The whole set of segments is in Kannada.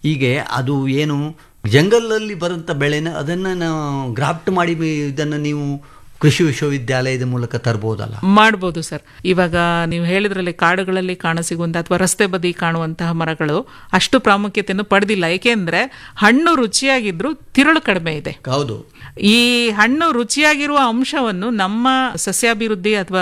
ಹೀಗೆ ಅದು ಏನು ಜಂಗಲಲ್ಲಿ ಬರುವಂಥ ಬೆಳೆನ ಅದನ್ನು ನಾವು ಗ್ರಾಫ್ಟ್ ಮಾಡಿ ಇದನ್ನು ನೀವು ಕೃಷಿ ವಿಶ್ವವಿದ್ಯಾಲಯದ ಮೂಲಕ ತರ್ಬೋದಲ್ಲ ಮಾಡ್ಬೋದು ಸರ್ ಇವಾಗ ನೀವು ಹೇಳಿದ್ರಲ್ಲಿ ಕಾಡುಗಳಲ್ಲಿ ಕಾಣಸಿಗುವಂತ ಅಥವಾ ರಸ್ತೆ ಬದಿ ಕಾಣುವಂತಹ ಮರಗಳು ಅಷ್ಟು ಪ್ರಾಮುಖ್ಯತೆಯನ್ನು ಪಡೆದಿಲ್ಲ ಏಕೆಂದ್ರೆ ಹಣ್ಣು ರುಚಿಯಾಗಿದ್ರು ತಿರುಳು ಕಡಿಮೆ ಇದೆ ಹೌದು ಈ ಹಣ್ಣು ರುಚಿಯಾಗಿರುವ ಅಂಶವನ್ನು ನಮ್ಮ ಸಸ್ಯಾಭಿವೃದ್ಧಿ ಅಥವಾ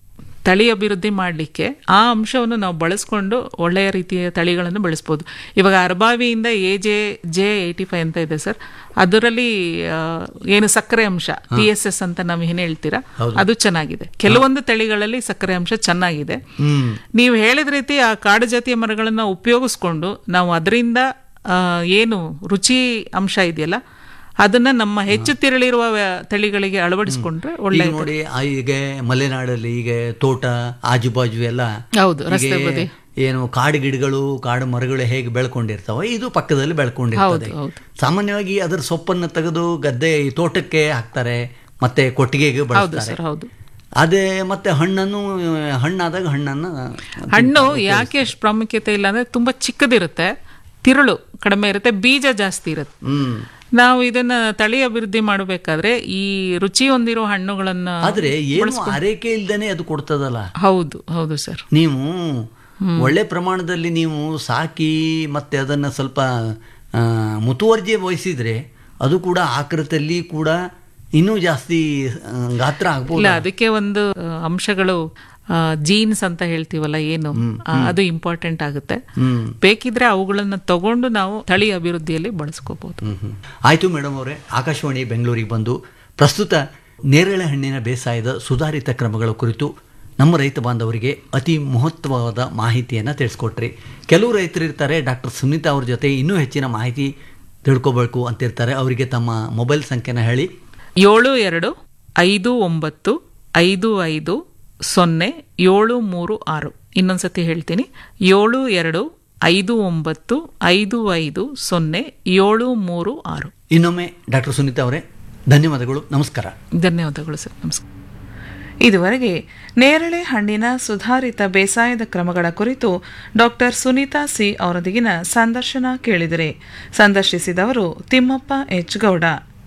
ತಳಿ ಅಭಿವೃದ್ಧಿ ಮಾಡಲಿಕ್ಕೆ ಆ ಅಂಶವನ್ನು ನಾವು ಬಳಸ್ಕೊಂಡು ಒಳ್ಳೆಯ ರೀತಿಯ ತಳಿಗಳನ್ನು ಬೆಳೆಸ್ಬೋದು ಇವಾಗ ಅರಬಾವಿಯಿಂದ A J J eighty five ಅಂತ ಇದೆ ಸರ್ ಅದರಲ್ಲಿ ಆ, ಏನು ಸಕ್ಕರೆ ಅಂಶ ಟಿ ಎಸ್ ಎಸ್ ಅಂತ ನಾವು ಏನು ಹೇಳ್ತೀರಾ ಅದು ಚೆನ್ನಾಗಿದೆ ಕೆಲವೊಂದು ತಳಿಗಳಲ್ಲಿ ಸಕ್ಕರೆ ಅಂಶ ಚೆನ್ನಾಗಿದೆ ಹ್ಮ್ ನೀವು ಹೇಳಿದ ರೀತಿ ಆ ಕಾಡು ಜಾತಿಯ ಮರಗಳನ್ನು ಉಪಯೋಗಿಸ್ಕೊಂಡು ನಾವು ಅದರಿಂದ ಆ, ಏನು ರುಚಿ ಅಂಶ ಇದೆಯಲ್ಲ ಅದನ್ನ ನಮ್ಮ ಹೆಚ್ಚು ತಿರಳಿರುವ ವ್ಯ- ತಳಿಗಳಿಗೆ ಅಳವಡಿಸ್ಕೊಂಡ್ರೆ ಒಳ್ಳೆ ಈಗ ನೋಡಿ ಆ ಈಗ ಮಲೆನಾಡಲ್ಲಿ ಈಗ ತೋಟ ಆಜುಬಾಜು ಎಲ್ಲ ಹೌದು ಈಗ ರಸ್ತೆ ಬದಿ ಏನು ಕಾಡು ಗಿಡಗಳು ಕಾಡು ಮರಗಳು ಹೇಗೆ ಬೆಳ್ಕೊಂಡಿರ್ತಾವ ಇದು ಪಕ್ಕದಲ್ಲಿ ಬೆಳ್ಕೊಂಡಿರ್ತದೆ ಹೌದು, ಹೌದು. ಸಾಮಾನ್ಯವಾಗಿ ಅದರ ಸೊಪ್ಪನ್ನು ತೆಗೆದು ಗದ್ದೆ ಈ ತೋಟಕ್ಕೆ ಹಾಕ್ತಾರೆ ಮತ್ತೆ ಕೊಟ್ಟಿಗೆಗೆ ಹೌದು ಬಳಸ್ತಾರೆ ಸರ್ ಹೌದು ಅದೇ ಮತ್ತೆ ಹಣ್ಣನ್ನು ಹಣ್ಣಾದಾಗ ಹಣ್ಣನ್ನು ಹಣ್ಣು ಯಾಕೆ ಅಷ್ಟು ಪ್ರಾಮುಖ್ಯತೆ ಇಲ್ಲ ಅಂದ್ರೆ ತುಂಬಾ ಚಿಕ್ಕದಿರುತ್ತೆ ತಿರುಳು ಕಡಿಮೆ ಇರುತ್ತೆ ಬೀಜ ಜಾಸ್ತಿ ಇರುತ್ತೆ ಹ್ಮ್ ನಾವು ಇದನ್ನ ತಳಿ ಅಭಿವೃದ್ಧಿ ಮಾಡಬೇಕಾದ್ರೆ ಈ ರುಚಿ ಹೊಂದಿರೋ ಹಣ್ಣುಗಳನ್ನ ಆದ್ರೆ ಏನು ಆರೈಕೆ ಇಲ್ದೇನೆ ಅದು ಕೊಡ್ತದಲ್ಲ ಹೌದು ಹೌದು ಸರ್ ನೀವು ಒಳ್ಳೆ ಪ್ರಮಾಣದಲ್ಲಿ ನೀವು ಸಾಕಿ ಮತ್ತೆ ಅದನ್ನು ಸ್ವಲ್ಪ ಆ, ಮುತುವರ್ಜಿ ವಹಿಸಿದ್ರೆ ಅದು ಕೂಡ ಆಕೃತಿಯಲ್ಲಿ ಕೂಡ ಇನ್ನೂ ಜಾಸ್ತಿ ಆ, ಗಾತ್ರ ಆಗ್ಬೋದು ಇಲ್ಲ ಅದಕ್ಕೆ ಒಂದು ಆ, ಅಂಶಗಳು ಜೀನ್ಸ್ ಅಂತ ಹೇಳ್ತೀವಲ್ಲ ಏನು ಆ, ಅದು ಇಂಪಾರ್ಟೆಂಟ್ ಆಗುತ್ತೆ ಹ್ಮ್ ಬೇಕಿದ್ರೆ ಅವುಗಳನ್ನ ತಗೊಂಡು ನಾವು ತಳಿ ಅಭಿವೃದ್ಧಿಯಲ್ಲಿ ಬಳಸ್ಕೋಬಹುದು ಹ್ಮ್ ಹ್ಮ್. ಆಯ್ತು ಮೇಡಮ್ ಅವರೇ ಆಕಾಶವಾಣಿ ಬೆಂಗಳೂರಿಗೆ ಬಂದು ಪ್ರಸ್ತುತ ನೇರಳೆ ಹಣ್ಣಿನ ಬೇಸಾಯದ ಸುಧಾರಿತ ಕ್ರಮಗಳ ಕುರಿತು ನಮ್ಮ ರೈತ ಬಾಂಧವರಿಗೆ ಅತಿ ಮಹತ್ವವಾದ ಮಾಹಿತಿಯನ್ನು ತಿಳಿಸ್ಕೊಟ್ರಿ ಕೆಲವು ರೈತರು ಇರ್ತಾರೆ ಡಾಕ್ಟರ್ ಸುನೀತಾ ಅವ್ರ ಜೊತೆ ಇನ್ನೂ ಹೆಚ್ಚಿನ ಮಾಹಿತಿ ತಿಳ್ಕೊಬೇಕು ಅಂತಿರ್ತಾರೆ ಅವರಿಗೆ ತಮ್ಮ ಮೊಬೈಲ್ ಸಂಖ್ಯೆನ ಹೇಳಿ ಏಳು ಎರಡು ಐದು ಒಂಬತ್ತು ಐದು ಐದು ಸೊನ್ನೆ ಏಳು ಮೂರು ಆರು ಇನ್ನೊಂದ್ಸತಿ ಹೇಳ್ತೀನಿ ಏಳು ಎರಡು ಐದು ಒಂಬತ್ತು ಐದು ಐದು ಸೊನ್ನೆ ಏಳು ಮೂರು ಆರು ಇನ್ನೊಮ್ಮೆ ಡಾಕ್ಟರ್ ಸುನೀತಾ ಅವರೇ ಧನ್ಯವಾದಗಳು ನಮಸ್ಕಾರ ಧನ್ಯವಾದಗಳು ಸರ್ ನಮಸ್ಕಾರ ಇದುವರೆಗೆ ನೇರಳೆ ಹಣ್ಣಿನ ಸುಧಾರಿತ ಬೇಸಾಯದ ಕ್ರಮಗಳ ಕುರಿತು ಡಾಕ್ಟರ್ ಸುನೀತಾ ಸಿ ಅವರೊಂದಿಗಿನ ಸಂದರ್ಶನ ಕೇಳಿದರೆ ಸಂದರ್ಶಿಸಿದವರು ತಿಮ್ಮಪ್ಪ ಎಚ್ ಗೌಡ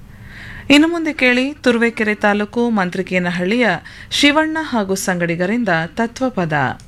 ಇನ್ನು ಮುಂದೆ ಕೇಳಿ ತುರುವೇಕೆರೆ ತಾಲೂಕು ಮಂತ್ರಿಕೇನಹಳ್ಳಿಯ ಶಿವಣ್ಣ ಹಾಗೂ ಸಂಗಡಿಗರಿಂದ ತತ್ವಪದ